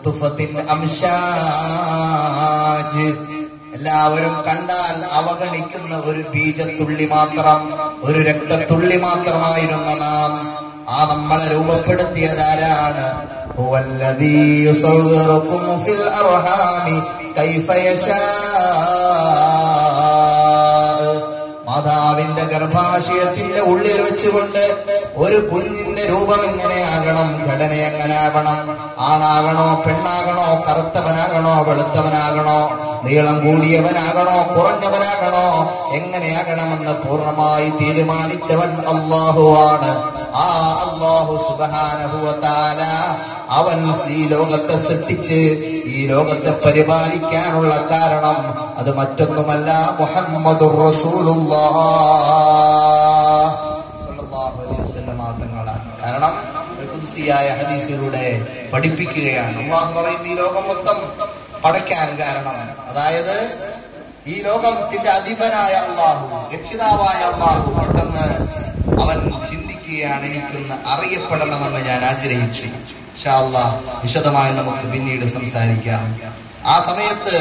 നുത്ഫത്തിൻ അംശാജ് എല്ലാവരും കണ്ടാൽ അവഗണിക്കുന്ന ഒരു ബീജത്തുള്ളി മാത്രം ഒരു രക്തത്തുള്ളി മാത്രമായിരുന്ന നാം ആ നമ്മളെ രൂപപ്പെടുത്തിയതാരാണ് هو الذي يصوركم في الأرحام كيف يشاء മാതാവിന്റെ ഗർഭാശയത്തിന്റെ ഉള്ളിൽ വെച്ചുകൊണ്ട് ഒരു കുഞ്ഞിന്റെ രൂപം എങ്ങനെയാകണം ഘടന എങ്ങനെയാകണം ആണാകണോ പെണ്ണാകണോ കറുത്തവനാകണോ വെളുത്തവനാകണോ നീളം കൂടിയവനാകണോ കുറഞ്ഞവനാകണോ എങ്ങനെയാകണമെന്ന് പൂർണ്ണമായി തീരുമാനിച്ചവൻ അള്ളാഹുവാണ് ആ അള്ളാഹു സുബാനഹുവത്താല അവൻ ഈ ലോകത്തെ സൃഷ്ടിച്ച് ഈ ലോകത്തെ പരിപാലിക്കാനുള്ള കാരണം അത് മറ്റൊന്നുമല്ല മുഹമ്മദ് തങ്ങളാണ് കാരണം ഖുദ്സിയായ ഹദീസിലൂടെ പഠിപ്പിക്കുകയാണ് അള്ളാഹു പറയുന്ന ഈ ലോകം മൊത്തം പടയ്ക്കാൻ കാരണം അതായത് ഈ ലോകത്തിന്റെ അധിപനായ അള്ളാഹു രക്ഷിതാവായ അള്ളാഹു പെട്ടെന്ന് അവൻ ചിന്തിക്കുകയാണ് എനിക്കൊന്ന് അറിയപ്പെടണമെന്ന് ഞാൻ ആഗ്രഹിച്ചു ഇൻഷാ അല്ലാഹ് വിശദമായി നമുക്ക് പിന്നീട് സംസാരിക്കാം ആ സമയത്ത്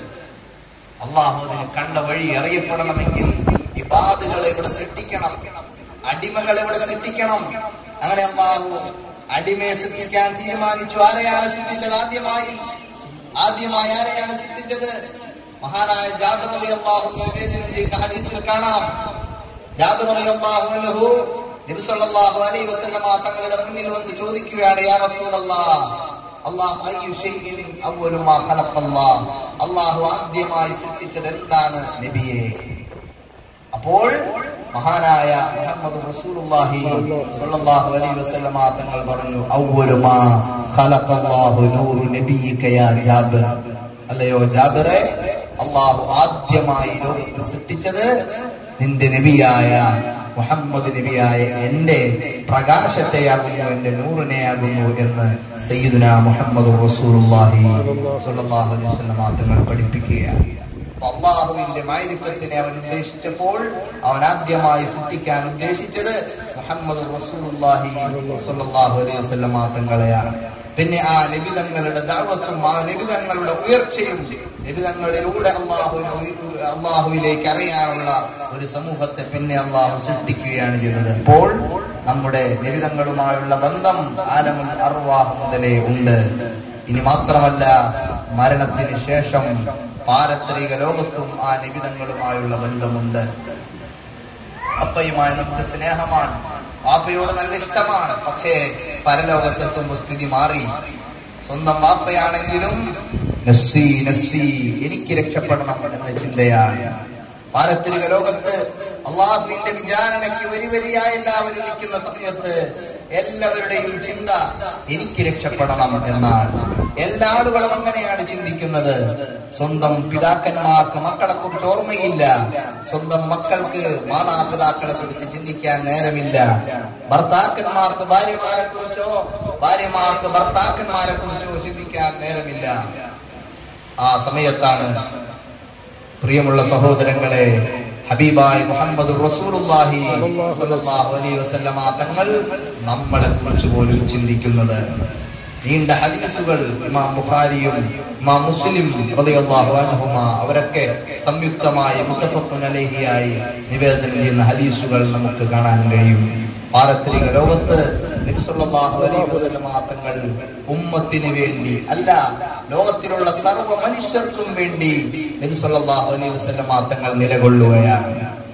അള്ളാഹു അതിന് കണ്ട വഴി അറിയപ്പെടണമെങ്കിൽ ഇബാദുകളെ ഇവിടെ സൃഷ്ടിക്കണം അടിമകളെ ഇവിടെ സൃഷ്ടിക്കണം അങ്ങനെ അള്ളാഹു അടിമയെ സൃഷ്ടിക്കാൻ തീരുമാനിച്ചു ആരെയാണ് സൃഷ്ടിച്ചത് ആദ്യമായി ആദ്യമായി ആരെയാണ് സൃഷ്ടിച്ചത് മഹാനായ ജാബിർ അലി അള്ളാഹു നിവേദനം ചെയ്ത ഹദീസിൽ കാണാം ജാബിർ അലി അള്ളാഹു അൻഹു നബി സല്ലല്ലാഹു അലൈഹി വസല്ലമ തങ്ങളുടെ മുന്നിൽ വന്ന് ചോദിക്കുകയാണ് യാ റസൂലല്ലാഹ് അല്ലാഹു അയ്യു ഷൈഇൻ അവ്വലു മാ ഖലഖല്ലാഹ് അല്ലാഹു ആദ്യമായി സൃഷ്ടിച്ചത് എന്താണ് നബിയെ അപ്പോൾ മഹാനായ മുഹമ്മദ് റസൂലുള്ളാഹി സ്വല്ലല്ലാഹു അലൈഹി വസല്ലമ തങ്ങൾ പറഞ്ഞു അവ്വലു മാ ഖലഖല്ലാഹു നൂറു നബിയിക യാ ജാബിർ അല്ലയോ ജാബിറെ അള്ളാഹു ആദ്യമായി ലോകത്ത് സൃഷ്ടിച്ചത് നിന്റെ നബിയായ മുഹമ്മദ് നബിയായ എന്റെ പ്രകാശത്തെയാകുന്നു എന്റെ നൂറിനെയാകുന്നു എന്ന് സയ്യിദുന മുഹമ്മദ് റസൂലുള്ളാഹി സ്വല്ലല്ലാഹു അലൈഹി വസല്ലം തങ്ങൾ പഠിപ്പിക്കുകയാണ് അപ്പൊ അള്ളാഹുവിന്റെ മാരിഫത്തിനെ അവൻ ഉദ്ദേശിച്ചപ്പോൾ അവൻ ആദ്യമായി സൃഷ്ടിക്കാൻ ഉദ്ദേശിച്ചത് മുഹമ്മദ് റസൂലുള്ളാഹി സ്വല്ലല്ലാഹു അലൈഹി വസല്ലം തങ്ങളെയാണ് പിന്നെ ആ നബിതങ്ങളുടെ ദാവത്തും ആ നബിതങ്ങളുടെ ഉയർച്ചയും നബിതങ്ങളിലൂടെ അള്ളാഹുവിനെ ഉയ- അള്ളാഹുവിലേക്ക് അറിയാനുള്ള ഒരു സമൂഹത്തെ പിന്നെ അള്ളാഹു സൃഷ്ടിക്കുകയാണ് ചെയ്തത് അപ്പോൾ നമ്മുടെ നബിതങ്ങളുമായുള്ള ബന്ധം ആലമുൽ അർവാഹ് മുതലേ ഉണ്ട് ഇനി മാത്രമല്ല മരണത്തിന് ശേഷം പാരത്രിക ലോകത്തും ആ നിബിതങ്ങളുമായുള്ള ബന്ധമുണ്ട് അപ്പയുമായി നമുക്ക് സ്നേഹമാണ് വാപ്പയോട് നല്ല ഇഷ്ടമാണ് പക്ഷേ പരലോകത്തെത്തുമ്പോൾ സ്ഥിതി മാറി സ്വന്തം വാപ്പയാണെങ്കിലും നഫ്സി നഫ്സി എനിക്ക് രക്ഷപ്പെടണം എന്ന ചിന്തയാണ് പാരത്രിക ലോകത്ത് അള്ളാഹുവിന്റെ വിചാരണയ്ക്ക് വരി വരിയായി എല്ലാവരും നിൽക്കുന്ന സമയത്ത് എല്ലാവരുടെയും ചിന്ത എനിക്ക് രക്ഷപ്പെടണം എന്നാണ് എല്ലാ ആളുകളും അങ്ങനെയാണ് ചിന്തിക്കുന്നത് സ്വന്തം പിതാക്കന്മാർക്ക് മക്കളെ കുറിച്ച് ഓർമ്മയില്ല സ്വന്തം മക്കൾക്ക് മാതാപിതാക്കളെ കുറിച്ച് ചിന്തിക്കാൻ നേരമില്ല ഭർത്താക്കന്മാർക്ക് ഭാര്യമാരെ കുറിച്ചോ ഭാര്യമാർക്ക് ഭർത്താക്കന്മാരെ കുറിച്ചോ ചിന്തിക്കാൻ നേരമില്ല ആ സമയത്താണ് പ്രിയമുള്ള സഹോദരങ്ങളെ ഹബീബായ് മുഹമ്മദ് റസൂലുള്ളാഹി സ്വല്ലല്ലാഹു അലൈഹി വസല്ലമ തങ്ങൾ നമ്മളെ കുറിച്ച് പോലും ചിന്തിക്കുന്നത് നീണ്ട ഹദീസുകൾ ഇമാം ബുഖാരിയും ഇമാം മുസ്ലിം റളിയല്ലാഹു അൻഹുമ അവരൊക്കെ സംയുക്തമായി മുത്തഫഖുൻ അലൈഹിയായി നിവേദനം ചെയ്യുന്ന ഹദീസുകൾ നമുക്ക് കാണാൻ കഴിയും പാരത്രിക ലോകത്ത് നബി സല്ലല്ലാഹു അലൈഹി വസല്ലമ തങ്ങൾ ഉമ്മത്തിന് വേണ്ടി അല്ല ലോകത്തിലുള്ള സർവ്വ മനുഷ്യർക്കും വേണ്ടി നബി സല്ലല്ലാഹു അലൈഹി വസല്ലമ തങ്ങൾ നിലകൊള്ളുകയാണ്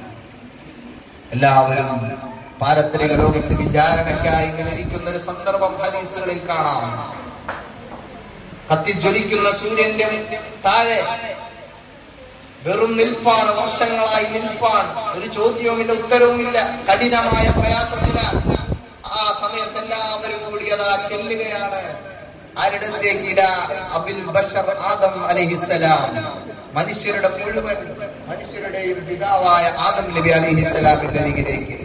എല്ലാവരും പാരത്രിക ലോകത്ത് വിചാരണയ്ക്കായി ഇങ്ങനെ ഇരിക്കുന്ന ഒരു സന്ദർഭം ഹദീസുകളിൽ കാണാം കത്തിജ്വലിക്കുന്ന സൂര്യന്റെ താഴെ വെറും നിൽപ്പാണ് വർഷങ്ങളായി നിൽപ്പാൻ ഒരു ചോദ്യവുമില്ല ഉത്തരവുമില്ല കഠിനമായ പ്രയാസമില്ല ആ സമയത്ത് എല്ലാവരും കൂടി അതാ ചെല്ലുകയാണ് ആരുടെ അടുത്തേക്ക് ഇലാ അബിൽ ബഷർ ആദം അലൈഹിസ്സലാം മനുഷ്യരുടെ മുഴുവൻ മനുഷ്യരുടെയും പിതാവായ ആദം നബി അലൈഹിസ്സലാമിന്റെ അരികിലേക്ക്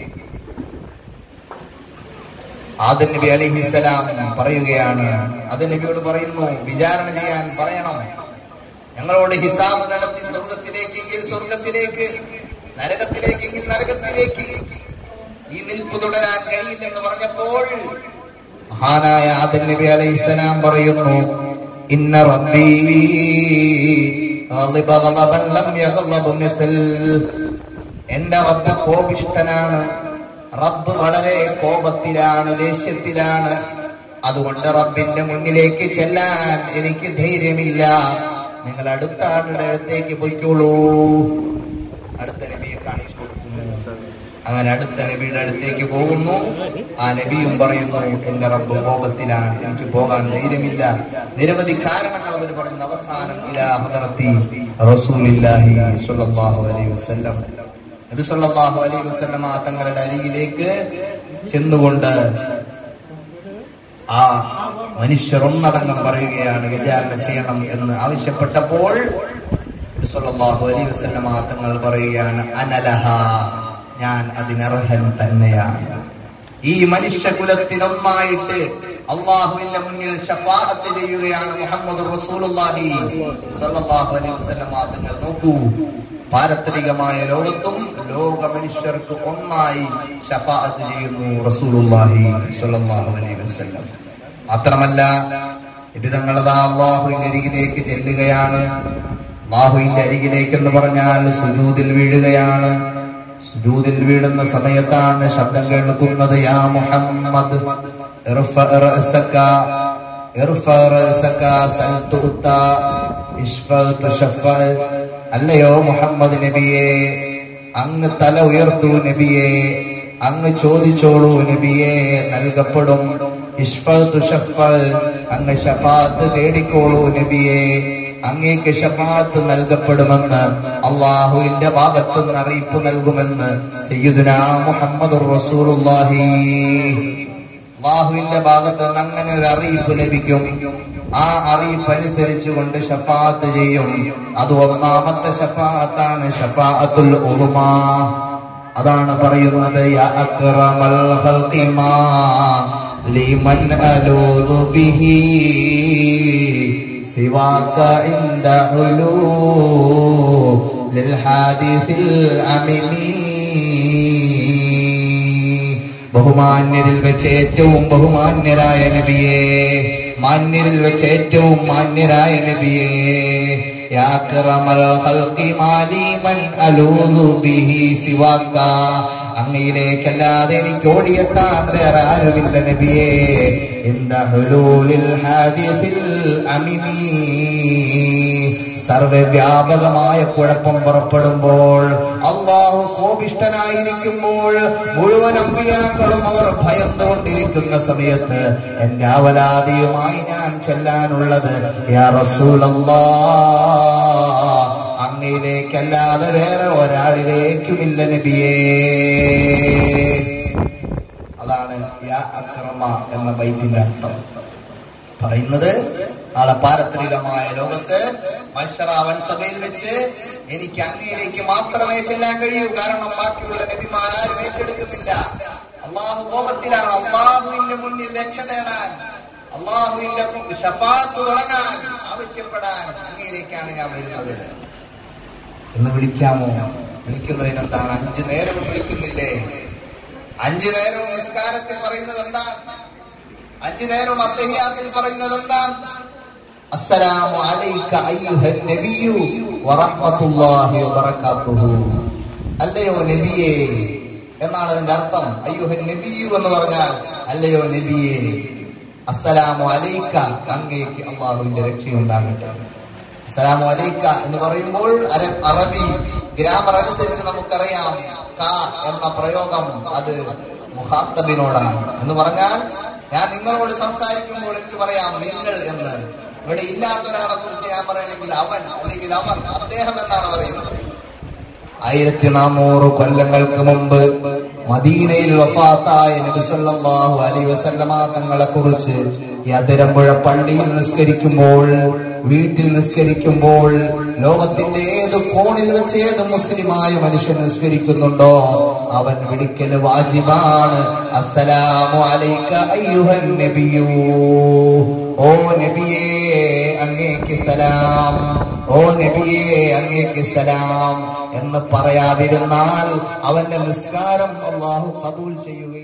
ആദം നബി അലൈഹിസ്സലാം പറയുകയാണ് അത് നബിയോട് പറയുന്നു വിചാരണ ചെയ്യാൻ പറയണം ഞങ്ങളോട് ഹിസാബ് നടത്തി സ്വർഗത്തിലേക്കെങ്കിൽ സ്വർഗത്തിലേക്ക് നരകത്തിലേക്കെങ്കിൽ നരകത്തിലേക്ക് ഈ നിൽപ്പ് തുടരാൻ കഴിയില്ലെന്ന് പറഞ്ഞപ്പോൾ മഹാനായ ആദം നബി അലൈഹിസ്സലാം പറയുന്നു ഇന്ന റബ്ബി غضب غضبا لم يغضب مثل എന്റെ റബ്ബ് കോപിഷ്ടനാണ് റബ്ബ് വളരെ കോപത്തിലാണ് ദേഷ്യത്തിലാണ് അതുകൊണ്ട് റബ്ബിന്റെ മുന്നിലേക്ക് ചെല്ലാൻ എനിക്ക് ധൈര്യമില്ല നിങ്ങൾ അടുത്ത ആളുടെ അടുത്തേക്ക് പോയിക്കോളൂ അടുത്ത നബിയെ കാണിച്ചു കൊടുക്കുന്നു അങ്ങനെ അടുത്ത നബിയുടെ അടുത്തേക്ക് പോകുന്നു ആ നബിയും പറയുന്നു എന്റെ റബ്ബ് കോപത്തിലാണ് എനിക്ക് പോകാൻ ധൈര്യമില്ല നിരവധി കാരണങ്ങൾ അവർ പറയുന്നു അവസാനം ഇലാ ഹദറത്തി റസൂലില്ലാഹി സ്വല്ലല്ലാഹു അലൈഹി വസല്ലം നബി സല്ലല്ലാഹു അലൈഹി വസല്ലം ആ തങ്ങളുടെ അരികിലേക്ക് ചെന്നുകൊണ്ട് ആ മനുഷ്യർ ഒന്നടങ്കം പറയുകയാണ് വിചാരണ ചെയ്യണം എന്ന് ആവശ്യപ്പെട്ടപ്പോൾ നബി സല്ലല്ലാഹു അലൈഹി വസല്ലം ആ തങ്ങൾ പറയുകയാണ് അനലഹ ഞാൻ അതിനർഹൻ തന്നെയാണ് ഈ മനുഷ്യകുലത്തിനൊന്നായിട്ട് അള്ളാഹുവിന്റെ മുന്നിൽ ഷഫാഅത്ത് ചെയ്യുകയാണ് മുഹമ്മദ് റസൂലുള്ളാഹി സ്വല്ലല്ലാഹു അലൈഹി വസല്ലം ആ തങ്ങൾ നോക്കൂ പാരത്രികമായ ലോകത്തും ലോക മനുഷ്യർക്ക് ഒന്നായി ഷഫാഅത്ത് ചെയ്യുന്നു റസൂലുള്ളാഹി സ്വല്ലല്ലാഹു അലൈഹി വസല്ലം മാത്രമല്ല ഇവിധങ്ങളതാ അള്ളാഹുവിന്റെ അരികിലേക്ക് ചെല്ലുകയാണ് അള്ളാഹുവിന്റെ അരികിലേക്ക് എന്ന് പറഞ്ഞാൽ സുജൂദിൽ വീഴുകയാണ് സുജൂദിൽ വീഴുന്ന സമയത്താണ് ശബ്ദം കേൾക്കുന്നത് യാ മുഹമ്മദ് ഇർഫ റഅസക ഇർഫ റഅസക സൽ തുഅത ഇശ്ഫ തുശഫ അല്ലയോ മുഹമ്മദ് നബിയെ അങ്ങ് തല ഉയർത്തു നബിയെ അങ്ങ് ചോദിച്ചോളൂ നബിയെ നൽകപ്പെടും ഇഷ്ഫ തുഷഫ അങ്ങ് ഷഫാത്ത് തേടിക്കോളൂ നബിയെ അങ്ങേക്ക് ഷഫാത്ത് നൽകപ്പെടുമെന്ന് അള്ളാഹുവിന്റെ ഭാഗത്തു നിന്ന് അറിയിപ്പ് നൽകുമെന്ന് സയ്യിദുന മുഹമ്മദ് റസൂലുള്ളാഹി അള്ളാഹുവിന്റെ ഭാഗത്ത് നിന്ന് അങ്ങനെ ഒരു അറിയിപ്പ് ലഭിക്കും ആ അറിയിപ്പ് അനുസരിച്ചുകൊണ്ട് ഷഫാത്ത് ചെയ്യും അത് ഒന്നാമത്തെ ഷഫാത്താണ് ഷഫാഅത്തുൽ ഉളുമാ അതാണ് പറയുന്നത് യാ അക്റമൽ ഖൽഖി മാ ലിമൻ അലൂദു ബിഹി സിവാക ഇൻദ ഉലൂ ലിൽ ഹാദിസിൽ അമിമീ ബഹുമാന്യരിൽ വെച്ച് ഏറ്റവും ബഹുമാന്യരായ നബിയെ മാന്യരിൽ വെച്ച് ഏറ്റവും മാന്യരായ നബിയെ യാ അക്റമൽ ഖൽഖി മാലി മൻ അലൂദു ബിഹി സിവാക അങ്ങയിലേക്കല്ലാതെ എനിക്ക് ഓടിയെത്താൻ വേറെ ആരുമില്ല നബിയെ ഇന്ദ ഹുലൂലിൽ ഹാദിസിൽ അമിമീ സർവവ്യാപകമായ കുഴപ്പം പുറപ്പെടുമ്പോൾ അള്ളാഹു കോപിഷ്ടനായിരിക്കുമ്പോൾ മുഴുവൻ അമ്പിയാക്കളും അവർ ഭയന്നുകൊണ്ടിരിക്കുന്ന സമയത്ത് എന്റെ അവലാദിയുമായി ഞാൻ ചെല്ലാനുള്ളത് യാ റസൂലല്ലാ അങ്ങയിലേക്കല്ലാതെ വേറെ ഒരാളിലേക്കുമില്ല നബിയേ അതാണ് യാ അക്രമ എന്ന ബൈത്തിന്റെ അർത്ഥം പറയുന്നത് നാളെ പാരത്രികമായ ലോകത്ത് മത്സരാവൻ സഭയിൽ വെച്ച് എനിക്ക് അങ്ങയിലേക്ക് മാത്രമേ ചെല്ലാൻ കഴിയൂ കാരണം ബാക്കിയുള്ള നബിമാരും ഏറ്റെടുക്കുന്നില്ല അള്ളാഹു കോപത്തിലാണ് അള്ളാഹുവിന്റെ മുന്നിൽ രക്ഷ നേടാൻ അള്ളാഹുവിന്റെ ഷഫാത്ത് തുടങ്ങാൻ ആവശ്യപ്പെടാൻ അങ്ങയിലേക്കാണ് ഞാൻ വരുന്നത് എന്ന് വിളിക്കാമോ വിളിക്കുന്നതിന് എന്താണ് അഞ്ചു നേരവും വിളിക്കുന്നില്ലേ അഞ്ചു നേരവും നിസ്കാരത്തിൽ പറയുന്നത് എന്താണ് അഞ്ചു നേരവും അത്തഹിയാത്തിൽ പറയുന്നത് എന്താണ് അസ്സലാമു അലൈക അയ്യുഹൻ നബിയു വറഹ്മത്തുള്ളാഹി വബറകാതുഹു അല്ലയോ നബിയേ എന്നാണ് അതിന്റെ അർത്ഥം അയ്യുഹൻ നബിയു എന്ന് പറഞ്ഞാൽ അല്ലയോ നബിയേ അസ്സലാമു അലൈക അങ്ങേക്ക് അള്ളാഹുവിന്റെ രക്ഷയുണ്ടാകട്ടെ അസ്സലാമു അലൈക എന്ന് പറയുമ്പോൾ അര- അറബി ഗ്രാമർ അനുസരിച്ച് നമുക്കറിയാം ക എന്ന പ്രയോഗം അത് മുഹാത്തബിനോടാണ് എന്ന് പറഞ്ഞാൽ ഞാൻ നിങ്ങളോട് സംസാരിക്കുമ്പോൾ എനിക്ക് പറയാം നിങ്ങൾ എന്ന് ഇവിടെ ഇല്ലാത്ത ഒരാളെ കുറിച്ച് ഞാൻ പറയണമെങ്കിൽ അവൻ അല്ലെങ്കിൽ അവർ അദ്ദേഹം എന്നാണ് പറയുന്നത് ആയിരത്തി നാനൂറ് കൊല്ലങ്ങൾക്ക് മുമ്പ് മദീനയിൽ വഫാത്തായ നബി സല്ലല്ലാഹു അലൈഹി വസല്ലമ തങ്ങളെ കുറിച്ച് ഈ അതിരമ്പുഴ പള്ളിയിൽ നിസ്കരിക്കുമ്പോൾ വീട്ടിൽ നിസ്കരിക്കുമ്പോൾ ലോകത്തിന്റെ ഏത് കോണിൽ വെച്ച് ഏത് മുസ്ലിമായ മനുഷ്യൻ നിസ്കരിക്കുന്നുണ്ടോ അവൻ വിളിക്കൽ വാജിബാണ് അസ്സലാമു അലൈക അയ്യുഹൻ നബിയൂ ഓ നബിയേ അങ്ങേക്ക് സലാം ഓ നബിയേ അങ്ങേക്ക് സലാം എന്ന് പറയാതിരുന്നാൽ അവന്റെ നിസ്കാരം അള്ളാഹു കബൂൽ ചെയ്യുകയില്ല